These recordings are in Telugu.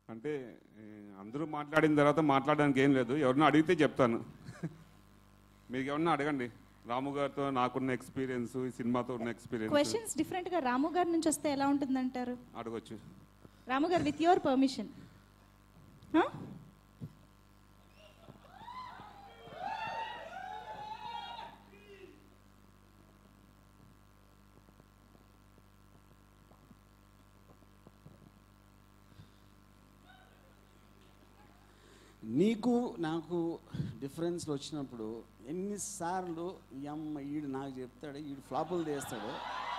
అంటే ఏ, అందరూ మాట్లాడిన తర్వాత మాట్లాడడానికి ఏం లేదు ఎవరినో అడిగితే చెప్తాను మీకు ఎవరన్నా అడగండి రాము గారితో నాకున్న ఎక్స్పీరియన్స్ ఈ సినిమాతో ఉన్న ఎక్స్పీరియన్స్ క్వశ్చన్స్ డిఫరెంట్ గా రాము గారి నుంచి వస్తే ఎలా ఉంటుందంటారు అడగొచ్చు రాము గారు విత్ యువర్ పర్మిషన్ నీకు నాకు డిఫరెన్స్ వచ్చినప్పుడు ఎన్నిసార్లు ఈ అమ్మ ఈడు నాకు చెప్తాడు ఈడు ఫ్లాపులు తీస్తాడు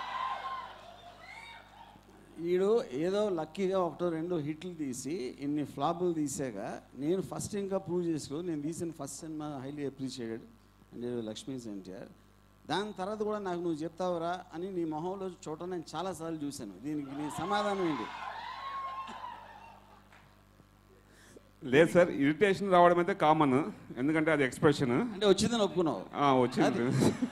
ఈడు ఏదో లక్కీగా ఒకటో రెండో హిట్లు తీసి ఇన్ని ఫ్లాపులు తీసాక నేను ఫస్ట్ ఇంకా ప్రూవ్ చేసుకో నేను తీసిన first cinema highly appreciated and Lakshmi NTR దాని తర్వాత కూడా నాకు నువ్వు చెప్తావురా అని నీ మొహంలో చూడటం నేను చాలాసార్లు చూశాను దీనికి నీ సమాధానం ఏంటి లేదు సార్ ఇరిటేషన్ రావడం అయితే కామన్ ఎందుకంటే అది ఎక్స్ప్రెషన్ అంటే వచ్చిందని ఒప్పుకున్నావు వచ్చింది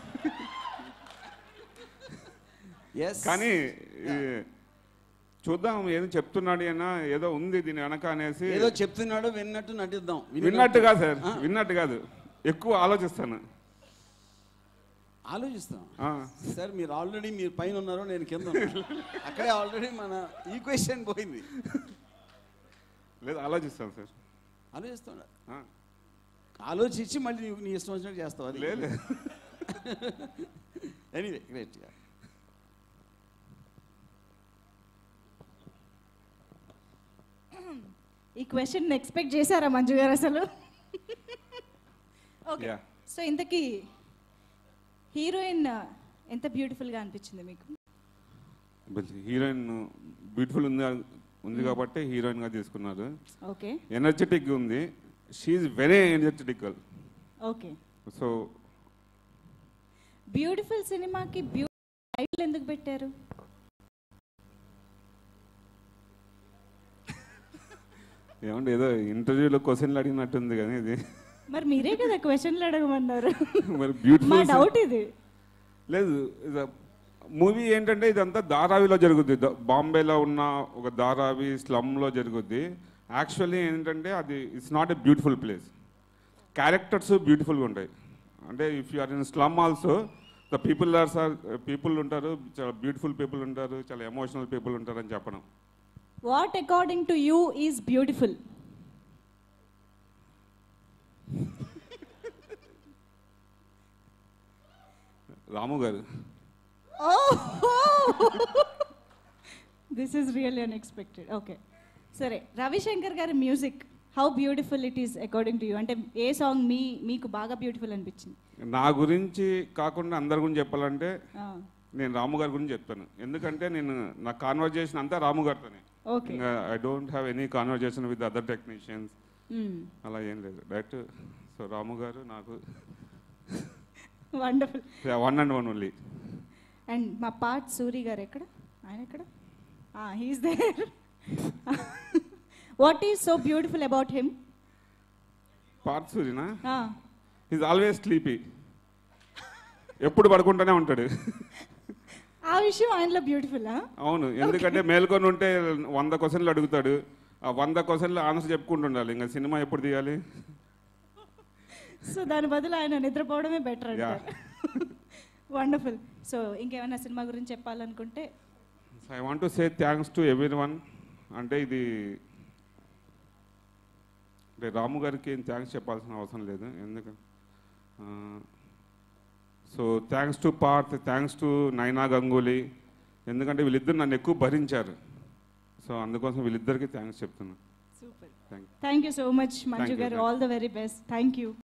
ఎస్ కానీ ఈ, చూద్దాం ఏదో చెప్తున్నాడు అయినా ఏదో ఉంది దీని వెనక అనేసి ఏదో చెప్తున్నాడు విన్నట్టు నటిద్దాం విన్నట్టు కాదు సార్ ఆ, విన్నట్టు కాదు ఎక్కువ ఆలోచిస్తాను ఆలోచిస్తాం ఆ, సార్ మీరు ఆల్రెడీ మీరు పైన ఉన్నారు నేను కింద ఉన్నాను. అక్కడే ఆల్రెడీ మన ఈక్వేషన్ పోయింది లేదు ఆలోచిస్తాను సార్ ఆలోచిస్తాడు ఆ, ఆలోచించి మళ్ళీ నీవు నీ ఇష్టం వచ్చినట్టు చేస్తావు అది లేదు ఎనీవే గ్రేట్ ఈ క్వశ్చన్ ఎక్స్పెక్ట్ చేశారా మంజు గారు అసలు ఓకే Yeah. సో ఇంతకీ హీరోయిన్ ఎంత బ్యూటిఫుల్ గా అనిపించింది మీకు హీరోయిన్ బ్యూటిఫుల్ ఉంది ఉంది కాబట్టి హీరోయిన్ గా తీసుకున్నారు ఓకే ఎనర్జెటిక్ ఉంది she very energetical okay so beautiful సినిమాకి బ్యూటిఫుల్ టైటిల్ ఎందుకు పెట్టారు ఏమంటే ఏదో ఇంటర్వ్యూలో క్వశ్చన్లు అడిగినట్టుంది కానీ ఇది మరి మీరే కదా క్వశ్చన్లు అడగమన్నారు మరి మా బ్యూటిఫుల్ డౌట్ ఇది లేదు మూవీ ఏంటంటే ఇదంతా ధారావిలో జరుగుద్ది ద- బాంబేలో ఉన్న ఒక ధారావి స్లమ్లో జరుగుద్ది యాక్చువల్లీ ఏంటంటే అది it's not a beautiful place characters బ్యూటిఫుల్గా ఉంటాయి అంటే if you are in slum also the people are sir people ఉంటారు చాలా బ్యూటిఫుల్ పీపుల్ ఉంటారు చాలా ఎమోషనల్ పీపుల్ ఉంటారు అని చెప్పడం what according to you is beautiful Ramu garu this is really unexpected okay సరే రవిశంకర్ గారి music how beautiful it is according to you అంటే ఏ సాంగ్ మీ మీకు బాగా బ్యూటిఫుల్ అనిపించింది నా గురించి కాకుండా అందరి గురించి చెప్పాలంటే ఆ, నేను రాము గారి గురించి చెప్తాను ఎందుకంటే నేను నా కాన్వర్జేషన్ అంతా రాము గారితోనే ఓకే ఇంకా I don't have any conversation with other technicians hmm. అలా ఏం లేదు డైరెక్ట్ సో రాము గారు నాకు wonderful one and one only and మా పార్ట్ సూరి గారు ఎక్కడ ఆయన ఎక్కడ he's there what is so beautiful about him Parth సూరినా ఈజ్ ఆల్వేస్ స్లీపీ ఎప్పుడు పడుకుంటూనే ఉంటాడు ఆ విషయం ఆయనలో బ్యూటిఫుల్ అవును ఎందుకంటే మేల్కొని ఉంటే వంద క్వశ్చన్లు అడుగుతాడు ఆ వంద క్వశ్చన్లు ఆన్సర్ చెప్పుకుంటుండాలి ఇంకా సినిమా ఎప్పుడు తీయాలి సో దాని బదులు ఆయన నిద్రపోవడమే బెటర్ Yeah. అంటారు వండర్ఫుల్ సో ఇంకేమైనా సినిమా గురించి చెప్పాలనుకుంటే I want to say thanks to everyone అంటే ఇది అంటే రాము గారికి ఏం థ్యాంక్స్ చెప్పాల్సిన అవసరం లేదు ఎందుకంటే so thanks to Parth thanks to Naina Ganguly ఎందుకంటే వీళ్ళిద్దరు నన్ను ఎక్కువ భరించారు సో అందుకోసం వీళ్ళిద్దరికి థ్యాంక్స్ చెప్తున్నాను super thank thank you so much Manju Thank you, garu thank all the very best thank you